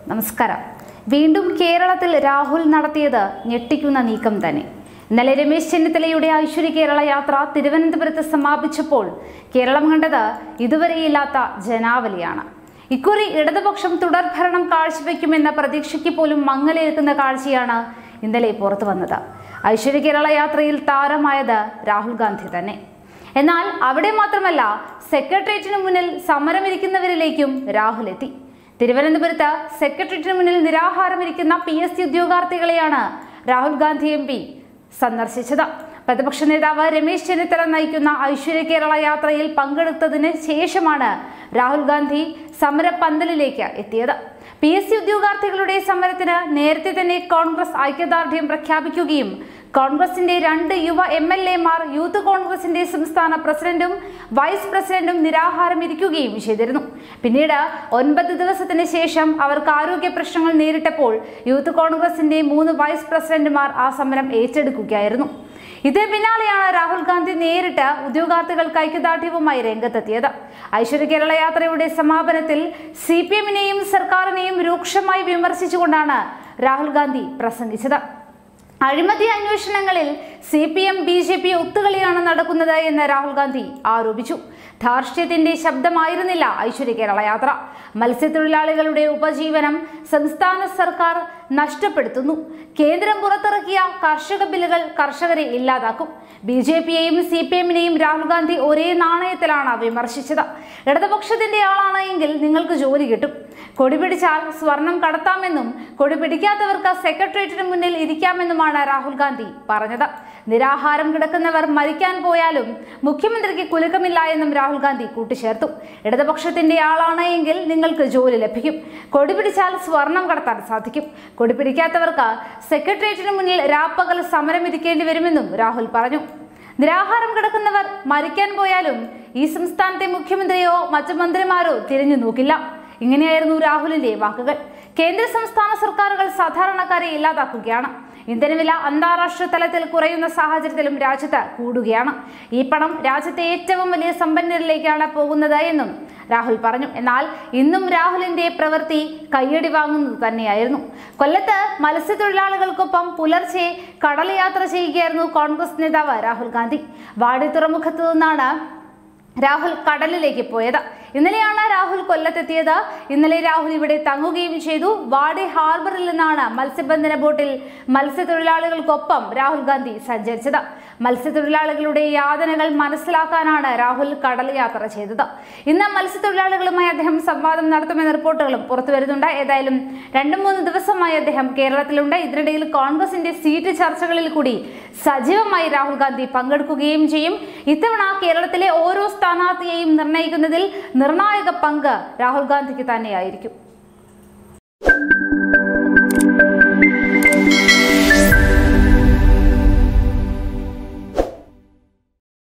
നമസ്കാരം വീണ്ടും കേരളത്തിൽ രാഹുൽ നടത്തിയത് ഞെട്ടിക്കുന്ന നീക്കം തന്നെ ഇന്നലെ രമേശ് ചെന്നിത്തലയുടെ ഐശ്വര്യ കേരള യാത്ര തിരുവനന്തപുരത്ത് സമാപിച്ചപ്പോൾ കേരളം കണ്ടത് ഇതുവരെയില്ലാത്ത ജനാവലിയാണ് ഇക്കുറി ഇടതുപക്ഷം തുടർഭരണം കാഴ്ചവെക്കുമെന്ന പ്രതീക്ഷയ്ക്ക് പോലും മങ്ങലേൽക്കുന്ന കാഴ്ചയാണ് ഇന്നലെ പുറത്തു വന്നത് ഐശ്വര്യ കേരള യാത്രയിൽ താരമായത് രാഹുൽ ഗാന്ധി തന്നെ എന്നാൽ അവിടെ മാത്രമല്ല സെക്രട്ടേറിയറ്റിന് മുന്നിൽ സമരമിരിക്കുന്നവരിലേക്കും രാഹുൽ എത്തി തിരുവനന്തപുരത്ത് സെക്രട്ടേറിയറ്റിന് മുന്നിൽ നിരാഹാരമിരിക്കുന്ന പി എസ് സി ഉദ്യോഗാർത്ഥികളെയാണ് രാഹുൽ ഗാന്ധി എം പി സന്ദർശിച്ചത് പ്രതിപക്ഷ നേതാവ് രമേശ് ചെന്നിത്തല നയിക്കുന്ന ഐശ്വര്യ കേരള യാത്രയിൽ പങ്കെടുത്തതിന് ശേഷമാണ് രാഹുൽ ഗാന്ധി സമരപന്തലിലേക്ക് എത്തിയത് പി എസ് സി ഉദ്യോഗാർത്ഥികളുടെ സമരത്തിന് നേരത്തെ തന്നെ കോൺഗ്രസ് ഐക്യദാർഢ്യം പ്രഖ്യാപിക്കുകയും കോൺഗ്രസിന്റെ രണ്ട് യുവ എം എൽ എമാർ യൂത്ത് കോൺഗ്രസിന്റെ സംസ്ഥാന പ്രസിഡന്റും വൈസ് പ്രസിഡന്റും നിരാഹാരം ഇരിക്കുകയും ചെയ്തിരുന്നു പിന്നീട് ഒൻപത് ദിവസത്തിന് ശേഷം അവർക്ക് ആരോഗ്യ പ്രശ്നങ്ങൾ നേരിട്ടപ്പോൾ യൂത്ത് കോൺഗ്രസിന്റെ മൂന്ന് വൈസ് പ്രസിഡന്റുമാർ ആ സമരം ഏറ്റെടുക്കുകയായിരുന്നു ഇതിന് പിന്നാലെയാണ് രാഹുൽ ഗാന്ധി നേരിട്ട് ഉദ്യോഗാർത്ഥികൾക്ക് ഐക്യദാർഢ്യവുമായി രംഗത്തെത്തിയത് ഐശ്വര്യ കേരള യാത്രയുടെ സമാപനത്തിൽ സി പി എമ്മിനെയും സർക്കാരിനെയും രൂക്ഷമായി വിമർശിച്ചുകൊണ്ടാണ് രാഹുൽ ഗാന്ധി പ്രസംഗിച്ചത് അഴിമതി അന്വേഷണങ്ങളിൽ C P M B J P ഒത്തുകളിയാണ് നടക്കുന്നത് എന്ന് രാഹുൽ ഗാന്ധി ആരോപിച്ചു ധാർഷ്ട്യത്തിന്റെ ശബ്ദമായിരുന്നില്ല ഐശ്വര്യ കേരള യാത്ര മത്സ്യത്തൊഴിലാളികളുടെ ഉപജീവനം സംസ്ഥാന സർക്കാർ നഷ്ടപ്പെടുത്തുന്നു കേന്ദ്രം പുറത്തിറക്കിയ കർഷക ബില്ലുകൾ കർഷകരെ ഇല്ലാതാക്കും ബി ജെ പിയെയും സി പി എമ്മിനെയും രാഹുൽ ഗാന്ധി ഒരേ നാണയത്തിലാണ് വിമർശിച്ചത് ഇടതുപക്ഷത്തിന്റെ ആളാണ് എങ്കിൽ നിങ്ങൾക്ക് ജോലി കിട്ടും കൊടി പിടിച്ചാൽ സ്വർണം കടത്താമെന്നും കൊടി പിടിക്കാത്തവർക്ക് സെക്രട്ടേറിയറ്റിന് മുന്നിൽ ഇരിക്കാമെന്നുമാണ് രാഹുൽ ഗാന്ധി പറഞ്ഞത് നിരാഹാരം കിടക്കുന്നവർ മരിക്കാൻ പോയാലും മുഖ്യമന്ത്രിക്ക് കുലുക്കമില്ല എന്നും രാഹുൽ ഗാന്ധി കൂട്ടിച്ചേർത്തു ഇടതുപക്ഷത്തിന്റെ ആളാണ് എങ്കിൽ നിങ്ങൾക്ക് ജോലി ലഭിക്കും കൊടി പിടിച്ചാൽ സ്വർണം കടത്താൻ സാധിക്കും കൊടി പിടിക്കാത്തവർക്ക് സെക്രട്ടേറിയറ്റിന് മുന്നിൽ രാപ്പകൽ സമരം ഇരിക്കേണ്ടി വരുമെന്നും രാഹുൽ പറഞ്ഞു നിരാഹാരം കിടക്കുന്നവർ മരിക്കാൻ പോയാലും ഈ സംസ്ഥാനത്തെ മുഖ്യമന്ത്രിയോ മറ്റു മന്ത്രിമാരോ തിരിഞ്ഞു നോക്കില്ല ഇങ്ങനെയായിരുന്നു രാഹുലിന്റെ വാക്കുകൾ കേന്ദ്ര സംസ്ഥാന സർക്കാരുകൾ സാധാരണക്കാരെ ഇല്ലാതാക്കുകയാണ് ഇന്ധനവില അന്താരാഷ്ട്ര തലത്തിൽ കുറയുന്ന സാഹചര്യത്തിലും രാജ്യത്ത് കൂടുകയാണ് ഈ പണം രാജ്യത്തെ ഏറ്റവും വലിയ സമ്പന്നരിലേക്കാണ് പോകുന്നത് എന്നും രാഹുൽ പറഞ്ഞു എന്നാൽ ഇന്നും രാഹുലിന്റെ പ്രവൃത്തി കയ്യടി വാങ്ങുന്നത് തന്നെയായിരുന്നു കൊല്ലത്ത് മത്സ്യത്തൊഴിലാളികൾക്കൊപ്പം പുലർച്ചെ കടൽ യാത്ര ചെയ്യുകയായിരുന്നു കോൺഗ്രസ് നേതാവ് രാഹുൽ ഗാന്ധി വാടി തുറമുഖത്തു നിന്നാണ് രാഹുൽ കടലിലേക്ക് പോയത് ഇന്നലെയാണ് രാഹുൽ കൊല്ലത്തെത്തിയത് ഇന്നലെ രാഹുൽ ഇവിടെ തങ്ങുകയും ചെയ്തു വാടി ഹാർബറിൽ നിന്നാണ് മത്സ്യബന്ധന ബോട്ടിൽ മത്സ്യത്തൊഴിലാളികൾക്കൊപ്പം രാഹുൽ ഗാന്ധി സഞ്ചരിച്ചത് മത്സ്യത്തൊഴിലാളികളുടെ യാതനകൾ മനസ്സിലാക്കാനാണ് രാഹുൽ കടൽ യാത്ര ചെയ്തത് ഇന്ന് മത്സ്യത്തൊഴിലാളികളുമായി അദ്ദേഹം സംവാദം നടത്തുമെന്ന റിപ്പോർട്ടുകളും പുറത്തു വരുന്നുണ്ട് ഏതായാലും രണ്ടു മൂന്ന് ദിവസമായി അദ്ദേഹം കേരളത്തിലുണ്ട് ഇതിനിടയിൽ കോൺഗ്രസിന്റെ സീറ്റ് ചർച്ചകളിൽ കൂടി സജീവമായി രാഹുൽ ഗാന്ധി പങ്കെടുക്കുകയും ചെയ്യും ഇത്തവണ കേരളത്തിലെ ഓരോ സ്ഥാനാർത്ഥിയെയും നിർണ്ണയിക്കുന്നതിൽ നിർണായക പങ്ക് രാഹുൽ ഗാന്ധിക്ക് തന്നെയായിരിക്കും